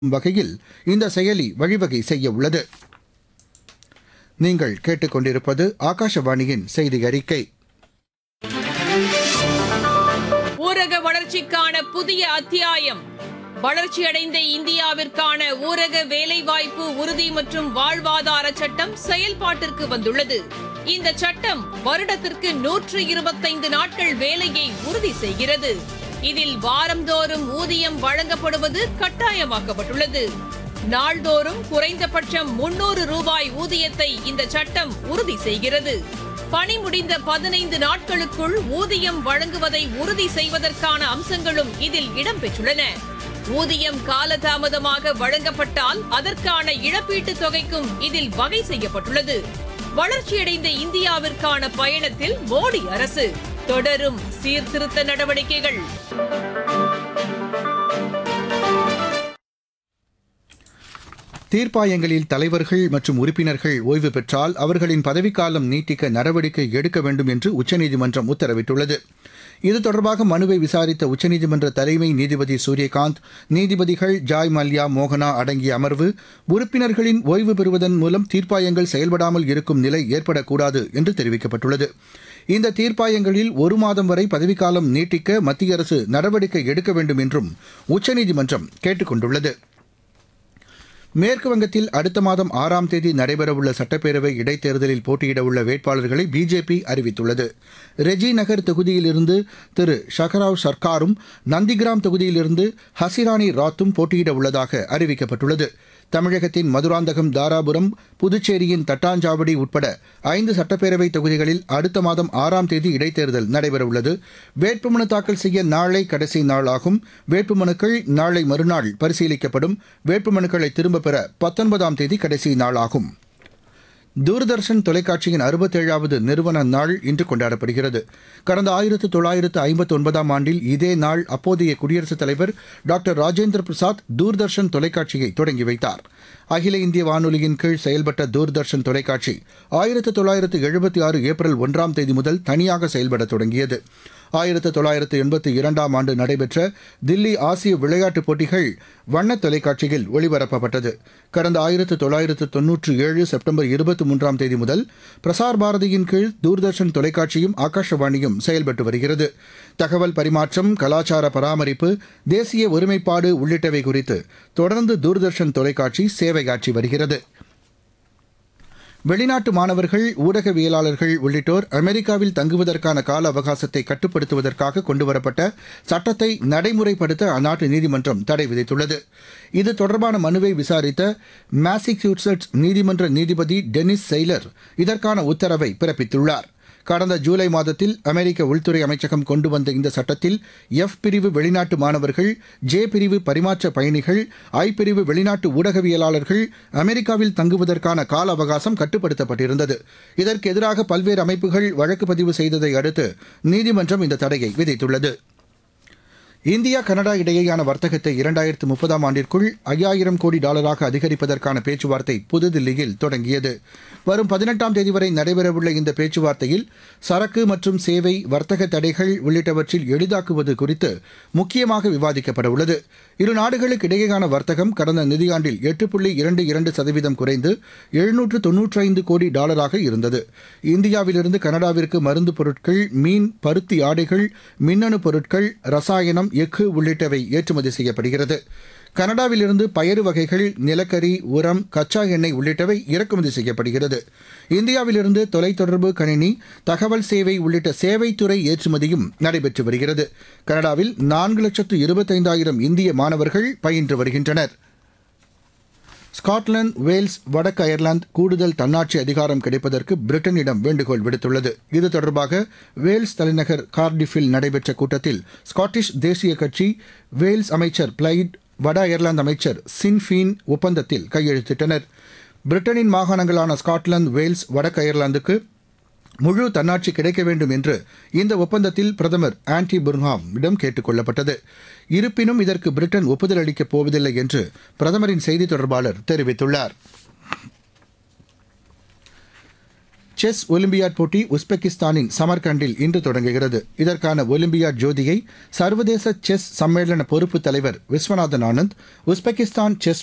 வகையில் இந்த செயலி வழிவகை செய்ய உள்ளது நீங்கள் கேட்டுக்கொண்டிருப்பது ஆகாஷவாணியின் செய்தி அறிக்கை ஊரக வளர்ச்சிக்கான புதிய அத்தியாயம் வளர்ச்சியடைந்த இந்தியாவிற்கான ஊரக வேலைவாய்ப்பு உறுதி மற்றும் வாழ்வாதார சட்டம் செயல்பாட்டிற்கு வந்துள்ளது இந்த சட்டம் வருடத்திற்கு நூற்று இருபத்தைந்து நாட்கள் வேலையை உறுதி செய்கிறது இதில் வாரந்தோறும் ஊதியம் வழங்கப்படுவது கட்டாயமாக்கப்பட்டுள்ளது நாள்தோறும் குறைந்தபட்சம் முன்னூறு ரூபாய் ஊதியத்தை இந்த சட்டம் உறுதி செய்கிறது பணி முடிந்த பதினைந்து நாட்களுக்குள் ஊதியம் வழங்குவதை உறுதி செய்வதற்கான அம்சங்களும் இதில் இடம்பெற்றுள்ளன ஊதியம் காலதாமதமாக வழங்கப்பட்டால் அதற்கான இழப்பீட்டுத் தொகைக்கும் இதில் வகை செய்யப்பட்டுள்ளது வளர்ச்சியடைந்த இந்தியாவிற்கான பயணத்தில் மோடி அரசு தொடரும் சீர்திருத்த நடவடிக்கைகள் தீர்ப்பாயங்களில் தலைவர்கள் மற்றும் உறுப்பினர்கள் ஓய்வு பெற்றால் அவர்களின் பதவிக்காலம் நீட்டிக்க நடவடிக்கை எடுக்க வேண்டும் என்று உச்சநீதிமன்றம் உத்தரவிட்டுள்ளது இது தொடர்பாக மனுவை விசாரித்த உச்சநீதிமன்ற தலைமை நீதிபதி சூரியகாந்த் நீதிபதிகள் ஜாய் மல்யா மோகனா அடங்கிய அமர்வு உறுப்பினர்களின் ஓய்வு பெறுவதன் மூலம் தீர்ப்பாயங்கள் செயல்படாமல் இருக்கும் நிலை ஏற்படக்கூடாது என்று தெரிவிக்கப்பட்டுள்ளது இந்த தீர்ப்பாயங்களில் ஒரு மாதம் வரை பதவிக்காலம் நீட்டிக்க மத்திய அரசு நடவடிக்கை எடுக்க வேண்டும் என்றும் உச்சநீதிமன்றம் கேட்டுக் கொண்டுள்ளது மேற்கு வங்கத்தில் அடுத்த மாதம் ஆறாம் தேதி நடைபெறவுள்ள சட்டப்பேரவை இடைத்தேர்தலில் போட்டியிடவுள்ள வேட்பாளர்களை பிஜேபி அறிவித்துள்ளது ரெஜி நகர் தொகுதியிலிருந்து திரு ஷகராவ் சர்க்காரும் நந்திகிராம் தொகுதியிலிருந்து ஹசிராணி ராத்தும் போட்டியிட உள்ளதாக அறிவிக்கப்பட்டுள்ளது தமிழகத்தின் மதுராந்தகம் தாராபுரம் புதுச்சேரியின் தட்டாஞ்சாவடி உட்பட ஐந்து சட்டப்பேரவை தொகுதிகளில் அடுத்த மாதம் ஆறாம் தேதி இடைத்தேர்தல் நடைபெறவுள்ளது வேட்புமனு தாக்கல் செய்ய நாளை கடைசி நாளாகும் வேட்புமனுக்கள் நாளை மறுநாள் பரிசீலிக்கப்படும் வேட்புமனுக்களை திரும்பப் பெற பத்தொன்பதாம் தேதி கடைசி நாளாகும் தூர்தர்ஷன் தொலைக்காட்சியின் அறுபத்தேழாவது நிறுவன நாள் இன்று கொண்டாடப்படுகிறது கடந்த ஆயிரத்து தொள்ளாயிரத்து ஐம்பத்தி ஒன்பதாம் ஆண்டில் இதே நாள் அப்போதைய குடியரசுத் தலைவர் டாக்டர் ராஜேந்திர பிரசாத் தூர்தர்ஷன் தொலைக்காட்சியை தொடங்கி வைத்தார் அகில இந்திய வானொலியின் கீழ் செயல்பட்ட தூர்தர்ஷன் தொலைக்காட்சி ஆயிரத்து தொள்ளாயிரத்து எழுபத்தி ஆறு ஏப்ரல் ஒன்றாம் தேதி முதல் தனியாக செயல்பட தொடங்கியது ஆயிரத்து தொள்ளாயிரத்து எண்பத்தி இரண்டாம் ஆண்டு நடைபெற்ற தில்லி ஆசிய விளையாட்டுப் போட்டிகள் வண்ண தொலைக்காட்சியில் ஒளிபரப்பப்பட்டது கடந்த ஆயிரத்து தொள்ளாயிரத்து தொன்னூற்றி ஏழு செப்டம்பர் இருபத்தி மூன்றாம் தேதி முதல் பிரசார் பாரதியின் கீழ் தூர்தர்ஷன் தொலைக்காட்சியும் ஆகாஷவாணியும் செயல்பட்டு வருகிறது தகவல் பரிமாற்றம் கலாச்சார பராமரிப்பு தேசிய ஒருமைப்பாடு உள்ளிட்டவை குறித்து தொடர்ந்து தூர்தர்ஷன் தொலைக்காட்சி சேவையாற்றி வருகிறது வெளிநாட்டு மாணவர்கள் ஊடகவியலாளர்கள் உள்ளிட்டோர் அமெரிக்காவில் தங்குவதற்கான கால அவகாசத்தை கட்டுப்படுத்துவதற்காக கொண்டுவரப்பட்ட சட்டத்தை நடைமுறைப்படுத்த அந்நாட்டு நீதிமன்றம் தடை விதித்துள்ளது இது தொடர்பான மனுவை விசாரித்த மாசிக்யூசெட்ஸ் நீதிமன்ற நீதிபதி டெனிஸ் செய்லர் இதற்கான உத்தரவை பிறப்பித்துள்ளார் கடந்த ஜூலை மாதத்தில் அமெரிக்க உள்துறை அமைச்சகம் கொண்டு வந்த இந்த சட்டத்தில் எஃப் பிரிவு வெளிநாட்டு மாணவர்கள் ஜே பிரிவு பரிமாற்ற பயணிகள் ஐ பிரிவு வெளிநாட்டு ஊடகவியலாளர்கள் அமெரிக்காவில் தங்குவதற்கான கால அவகாசம் கட்டுப்படுத்தப்பட்டிருந்தது இதற்கு எதிராக பல்வேறு அமைப்புகள் வழக்கு பதிவு செய்ததை அடுத்து நீதிமன்றம் இந்த தடையை விதித்துள்ளது இந்தியா கனடா இடையேயான வர்த்தகத்தை இரண்டாயிரத்து முப்பதாம் ஆண்டிற்குள் ஐயாயிரம் கோடி டாலராக அதிகரிப்பதற்கான பேச்சுவார்த்தை புதுதில்லியில் தொடங்கியது வரும் பதினெட்டாம் தேதி வரை நடைபெறவுள்ள இந்த பேச்சுவார்த்தையில் சரக்கு மற்றும் சேவை வர்த்தக தடைகள் உள்ளிட்டவற்றில் எளிதாக்குவது குறித்து முக்கியமாக விவாதிக்கப்பட உள்ளது இரு நாடுகளுக்கு இடையேயான வர்த்தகம் கடந்த நிதியாண்டில் எட்டு புள்ளி இரண்டு இரண்டு சதவீதம் குறைந்து எழுநூற்று தொன்னூற்றைந்து கோடி டாலராக இருந்தது இந்தியாவிலிருந்து கனடாவிற்கு மருந்து பொருட்கள் மீன் பருத்தி ஆடைகள் மின்னணு பொருட்கள் ரசாயனம் எஃகு உள்ளிட்டவை ஏற்றுமதி செய்யப்படுகிறது கனடாவிலிருந்து பயறு வகைகள் நிலக்கரி உரம் கச்சா எண்ணெய் உள்ளிட்டவை இறக்குமதி செய்யப்படுகிறது இந்தியாவிலிருந்து தொலைத்தொடர்பு கணினி தகவல் சேவை உள்ளிட்ட சேவைத்துறை ஏற்றுமதியும் நடைபெற்று வருகிறது கனடாவில் நான்கு லட்சத்து இருபத்தைந்தாயிரம் இந்திய மாணவர்கள் பயின்று வருகின்றனர் ஸ்காட்லாந்து வேல்ஸ் வடக்கு அயர்லாந்து கூடுதல் தன்னாட்சி அதிகாரம் கிடைப்பதற்கு பிரிட்டனிடம் வேண்டுகோள் விடுத்துள்ளது இது தொடர்பாக வேல்ஸ் தலைநகர் கார்டிஃபில் நடைபெற்ற கூட்டத்தில் ஸ்காட்டிஷ் தேசிய கட்சி வேல்ஸ் அமைச்சர் பிளைட் வட அயர்லாந்து அமைச்சர் சின்ஃபீன் ஒப்பந்தத்தில் கையெழுத்திட்டனர் பிரிட்டனின் மாகாணங்களான ஸ்காட்லாந்து வேல்ஸ் வடக்கு அயர்லாந்துக்கு முழு தன்னாட்சி கிடைக்க வேண்டும் என்று இந்த ஒப்பந்தத்தில் பிரதமர் ஆன்டி புர்ஹாம் இடம் கேட்டுக் கொள்ளப்பட்டது இருப்பினும் இதற்கு பிரிட்டன் ஒப்புதல் அளிக்கப் போவதில்லை என்று பிரதமரின் செய்தி தொடர்பாளர் தெரிவித்துள்ளார் செஸ் ஒலிம்பியாட் போட்டி உஸ்பெகிஸ்தானின் சமர்கண்டில் இன்று தொடங்குகிறது இதற்கான ஒலிம்பியாட் ஜோதியை சர்வதேச செஸ் சம்மேளன பொறுப்பு தலைவர் விஸ்வநாதன் ஆனந்த் உஸ்பெகிஸ்தான் செஸ்